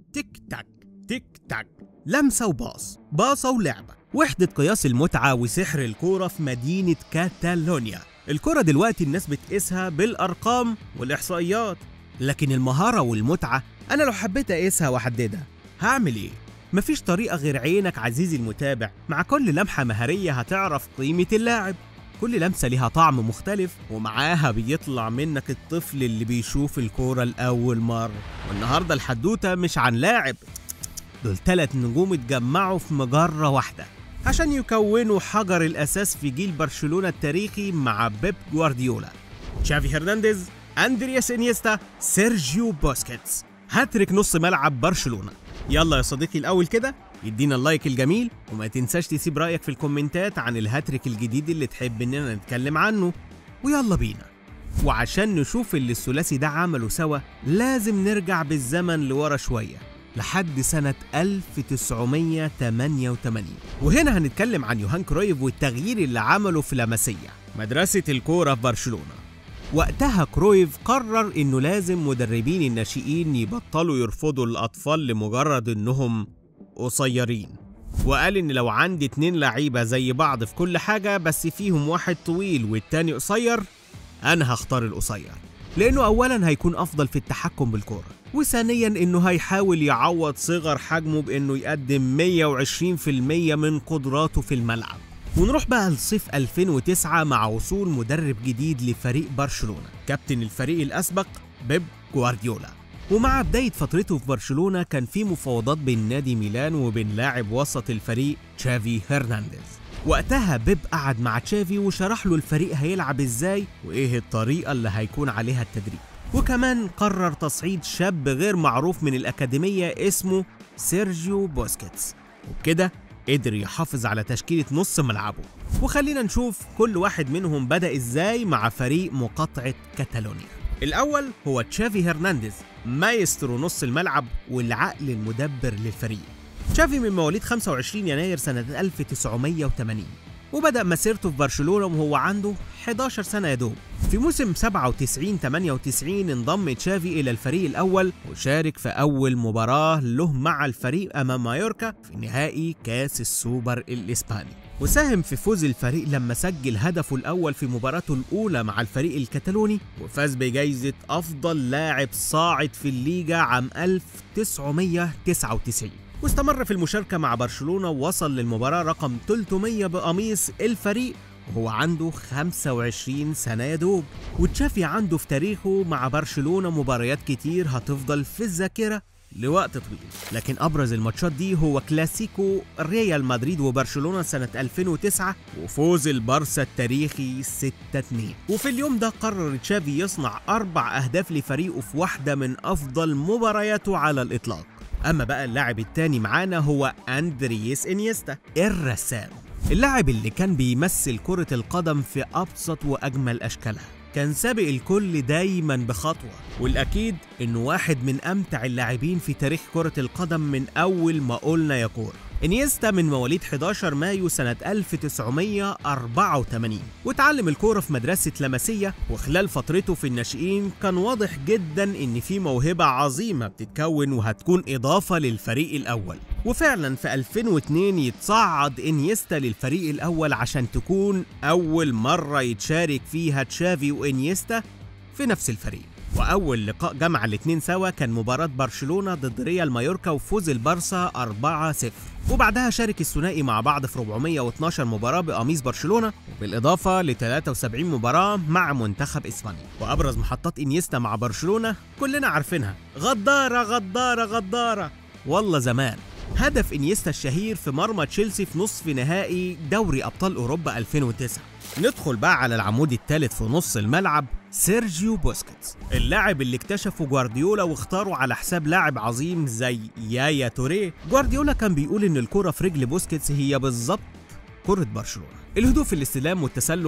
تك تاك تك تاك لمسة وباص باصة ولعبة وحدة قياس المتعة وسحر الكورة في مدينة كاتالونيا الكرة دلوقتي الناس بتقيسها بالأرقام والإحصائيات لكن المهارة والمتعة أنا لو حبيت أقيسها وأحددها هعمل إيه؟ مفيش طريقة غير عينك عزيزي المتابع مع كل لمحة مهارية هتعرف قيمة اللاعب كل لمسة ليها طعم مختلف ومعاها بيطلع منك الطفل اللي بيشوف الكورة لأول مرة والنهاردة الحدوتة مش عن لاعب دول تلات نجوم اتجمعوا في مجرة واحدة عشان يكونوا حجر الأساس في جيل برشلونة التاريخي مع بيب جوارديولا تشافي هرنانديز أندرياس إنيستا سيرجيو بوسكيتس هاتريك نص ملعب برشلونة يلا يا صديقي الأول كده يدينا اللايك الجميل وما تنساش تسيب رأيك في الكومنتات عن الهاتريك الجديد اللي تحب إننا نتكلم عنه ويلا بينا وعشان نشوف اللي الثلاثي ده عمله سوا لازم نرجع بالزمن لورا شوية لحد سنة 1988 وهنا هنتكلم عن يوهان كرويف والتغيير اللي عمله في لاماسيا مدرسة الكورة في برشلونة وقتها كرويف قرر انه لازم مدربين الناشئين يبطلوا يرفضوا الاطفال لمجرد انهم قصيرين وقال ان لو عندي اتنين لعيبة زي بعض في كل حاجة بس فيهم واحد طويل والتاني قصير انا هختار القصير لانه اولا هيكون افضل في التحكم بالكرة وثانيا انه هيحاول يعوض صغر حجمه بانه يقدم 120% من قدراته في الملعب ونروح بقى لصيف 2009 مع وصول مدرب جديد لفريق برشلونة كابتن الفريق الأسبق بيب جوارديولا ومع بداية فترته في برشلونة كان في مفاوضات بين نادي ميلان وبين لاعب وسط الفريق تشافي هرنانديز وقتها بيب قعد مع تشافي وشرح له الفريق هيلعب ازاي وايه الطريقة اللي هيكون عليها التدريب وكمان قرر تصعيد شاب غير معروف من الأكاديمية اسمه سيرجيو بوسكيتس وبكده قدر يحافظ على تشكيلة نص ملعبه وخلينا نشوف كل واحد منهم بدأ ازاي مع فريق مقاطعة كاتالونيا الأول هو تشافي هرنانديز مايسترو نص الملعب والعقل المدبر للفريق تشافي من مواليد 25 يناير سنة 1980 وبدأ مسيرته في برشلونة وهو عنده 11 سنة يا دوب في موسم 97 98 انضم تشافي إلى الفريق الأول وشارك في أول مباراة له مع الفريق أمام مايوركا في نهائي كأس السوبر الإسباني وساهم في فوز الفريق لما سجل هدفه الأول في مباراته الأولى مع الفريق الكتالوني وفاز بجائزة أفضل لاعب صاعد في الليجا عام 1999 واستمر في المشاركة مع برشلونة ووصل للمباراة رقم 300 بقميص الفريق وهو عنده 25 سنة يا دوب وتشافي عنده في تاريخه مع برشلونة مباريات كتير هتفضل في الذاكرة لوقت طويل لكن أبرز الماتشات دي هو كلاسيكو ريال مدريد وبرشلونة سنة 2009 وفوز البارسا التاريخي 6-2 وفي اليوم ده قرر تشافي يصنع أربع أهداف لفريقه في واحدة من أفضل مبارياته على الإطلاق أما بقى اللاعب التاني معانا هو أندريس إنيستا الرسام اللاعب اللي كان بيمثل كرة القدم في أبسط وأجمل أشكالها كان سابق الكل دايما بخطوة والأكيد إنه واحد من أمتع اللاعبين في تاريخ كرة القدم من أول ما قلنا يا كورة انيستا من مواليد 11 مايو سنة 1984 وتعلم الكورة في مدرسة لاماسيا وخلال فترته في الناشئين كان واضح جدا ان في موهبة عظيمة بتتكون وهتكون اضافة للفريق الاول وفعلا في 2002 يتصعد انيستا للفريق الاول عشان تكون اول مرة يتشارك فيها تشافي وانيستا في نفس الفريق واول لقاء جمع الاثنين سوا كان مباراه برشلونه ضد ريال مايوركا وفوز البارسا 4-0 وبعدها شارك الثنائي مع بعض في 412 مباراه بقميص برشلونه بالاضافه ل 73 مباراه مع منتخب اسبانيا وابرز محطات انيستا مع برشلونه كلنا عارفينها غداره غداره غداره والله زمان هدف انيستا الشهير في مرمى تشيلسي في نصف نهائي دوري ابطال اوروبا 2009 ندخل بقى على العمود الثالث في نص الملعب سيرجيو بوسكيتس اللاعب اللي اكتشفه جوارديولا واختاره على حساب لاعب عظيم زي يايا توريه جوارديولا كان بيقول ان الكرة في رجل بوسكيتس هي بالظبط كرة برشلونة الهدوء في الاستلام والتسلم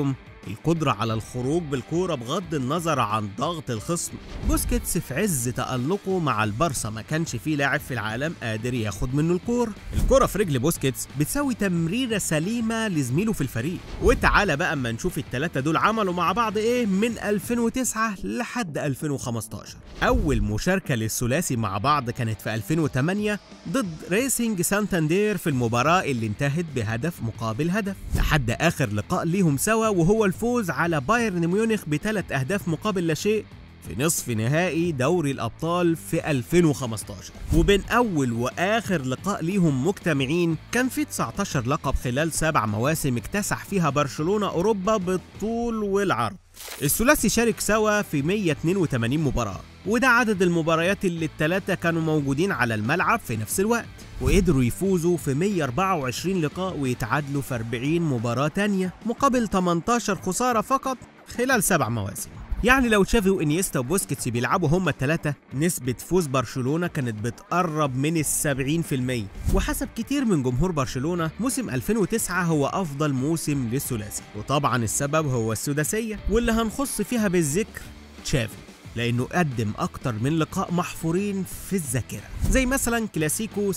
القدرة على الخروج بالكورة بغض النظر عن ضغط الخصم بوسكيتس في عز تألقه مع البارسا ما كانش فيه لاعب في العالم قادر ياخد منه الكورة الكورة في رجل بوسكيتس بتساوي تمريرة سليمة لزميله في الفريق وتعالى بقى اما نشوف التلاتة دول عملوا مع بعض ايه من 2009 لحد 2015 أول مشاركة للثلاثي مع بعض كانت في 2008 ضد ريسينج سانتاندير في المباراة اللي انتهت بهدف مقابل هدف لحد آخر لقاء ليهم سوا وهو الفوز على بايرن ميونخ بثلاث أهداف مقابل لا شيء في نصف نهائي دوري الأبطال في 2015 وبين أول وآخر لقاء ليهم مجتمعين كان في 19 لقب خلال سبع مواسم اكتسح فيها برشلونة أوروبا بالطول والعرض الثلاثي شارك سوا في 182 مباراة وده عدد المباريات اللي الثلاثة كانوا موجودين على الملعب في نفس الوقت وقدروا يفوزوا في 124 لقاء ويتعادلوا في 40 مباراة تانية مقابل 18 خسارة فقط خلال سبع مواسم يعني لو تشافي وانيستا وبوسكيتس بيلعبوا هما الثلاثة نسبة فوز برشلونة كانت بتقرب من السبعين في المية وحسب كتير من جمهور برشلونة موسم 2009 هو أفضل موسم للثلاثي وطبعا السبب هو السداسية واللي هنخص فيها بالذكر تشافي لانه قدم اكتر من لقاء محفورين في الذاكره زي مثلا كلاسيكو 6-2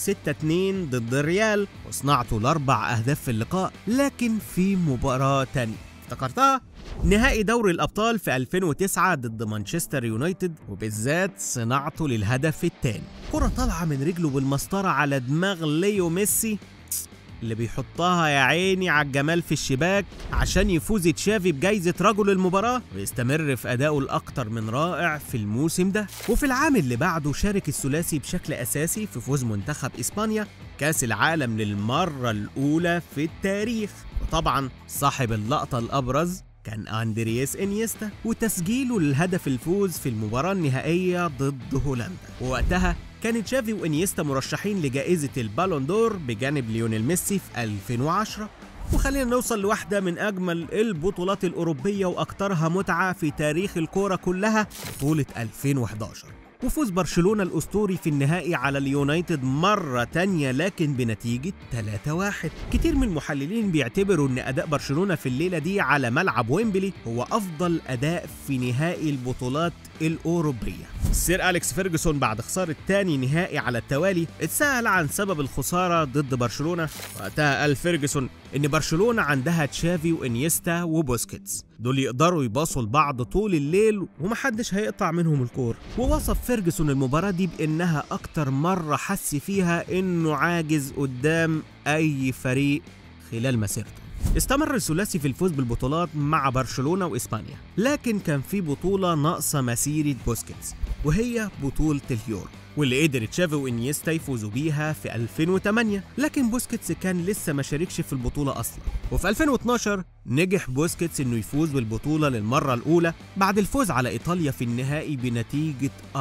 ضد الريال وصناعته لاربع اهداف في اللقاء لكن في مباراه تانية افتكرتها نهائي دوري الابطال في 2009 ضد مانشستر يونايتد وبالذات صناعته للهدف الثاني كره طالعه من رجله بالمسطره على دماغ ليو ميسي اللي بيحطها يا عيني على الجمال في الشباك عشان يفوز تشافي بجائزة رجل المباراة ويستمر في أدائه الأكثر من رائع في الموسم ده وفي العام اللي بعده شارك الثلاثي بشكل أساسي في فوز منتخب إسبانيا كأس العالم للمرة الأولى في التاريخ وطبعا صاحب اللقطة الأبرز كان أندرياس إنيستا وتسجيله للهدف الفوز في المباراة النهائية ضد هولندا ووقتها كان تشافي وانيستا مرشحين لجائزة البالون دور بجانب ليونيل ميسي في 2010 وخلينا نوصل لواحدة من أجمل البطولات الأوروبية وأكثرها متعة في تاريخ الكورة كلها بطولة 2011 وفوز برشلونة الأسطوري في النهائي على اليونايتد مرة تانية لكن بنتيجة 3-1 كتير من المحللين بيعتبروا أن أداء برشلونة في الليلة دي على ملعب ويمبلي هو أفضل أداء في نهائي البطولات الأوروبية السير أليكس فيرجسون بعد خسارة تاني نهائي على التوالي اتسأل عن سبب الخسارة ضد برشلونة وقتها قال فيرجسون إن برشلونة عندها تشافي وإنيستا وبوسكيتس دول يقدروا يباصوا لبعض طول الليل ومحدش هيقطع منهم الكور ووصف فيرجسون المباراة دي بإنها أكتر مرة حس فيها إنه عاجز قدام أي فريق خلال مسيرته استمر الثلاثي في الفوز بالبطولات مع برشلونة وإسبانيا لكن كان في بطولة ناقصة مسيرة بوسكيتس وهي بطولة اليورو واللي قدر تشافي وانيستا يفوزوا بيها في 2008 لكن بوسكيتس كان لسه ما شاركش في البطولة أصلا وفي 2012 نجح بوسكيتس انه يفوز بالبطولة للمرة الأولى بعد الفوز على إيطاليا في النهائي بنتيجة 4-0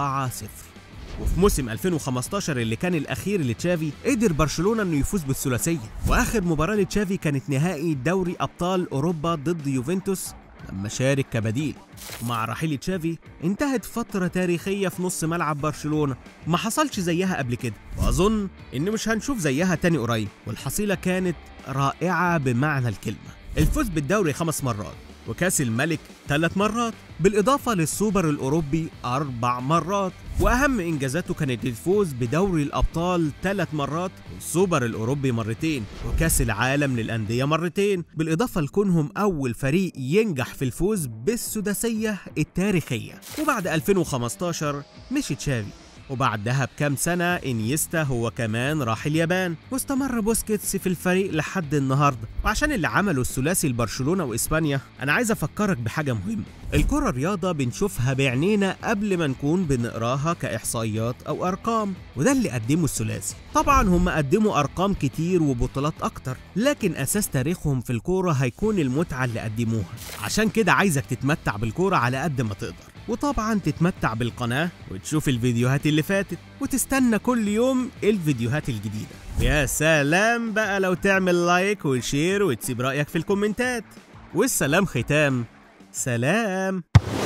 وفي موسم 2015 اللي كان الاخير لتشافي قدر برشلونه انه يفوز بالثلاثيه واخر مباراه لتشافي كانت نهائي دوري ابطال اوروبا ضد يوفنتوس لما شارك كبديل ومع رحيل تشافي انتهت فترة تاريخية في نص ملعب برشلونة ما حصلش زيها قبل كده وأظن إن مش هنشوف زيها تاني قريب والحصيلة كانت رائعة بمعنى الكلمة الفوز بالدوري خمس مرات وكاس الملك ثلاث مرات بالإضافة للسوبر الأوروبي أربع مرات وأهم إنجازاته كانت الفوز بدوري الأبطال ثلاث مرات والسوبر الأوروبي مرتين وكاس العالم للأندية مرتين بالإضافة لكونهم أول فريق ينجح في الفوز بالسداسية التاريخية وبعد 2015 مشي تشافي وبعدها بكام سنة إنيستا هو كمان راح اليابان واستمر بوسكيتس في الفريق لحد النهاردة وعشان اللي عمله الثلاثي لبرشلونة وإسبانيا أنا عايز أفكرك بحاجة مهمة الكرة رياضة بنشوفها بعينينا قبل ما نكون بنقراها كإحصائيات أو أرقام وده اللي قدمه الثلاثي طبعا هم قدموا أرقام كتير وبطولات أكتر لكن أساس تاريخهم في الكورة هيكون المتعة اللي قدموها عشان كده عايزك تتمتع بالكورة على قد ما تقدر وطبعا تتمتع بالقناة وتشوف الفيديوهات اللي فاتت وتستنى كل يوم الفيديوهات الجديدة يا سلام بقى لو تعمل لايك وشير وتسيب رأيك في الكومنتات والسلام ختام سلام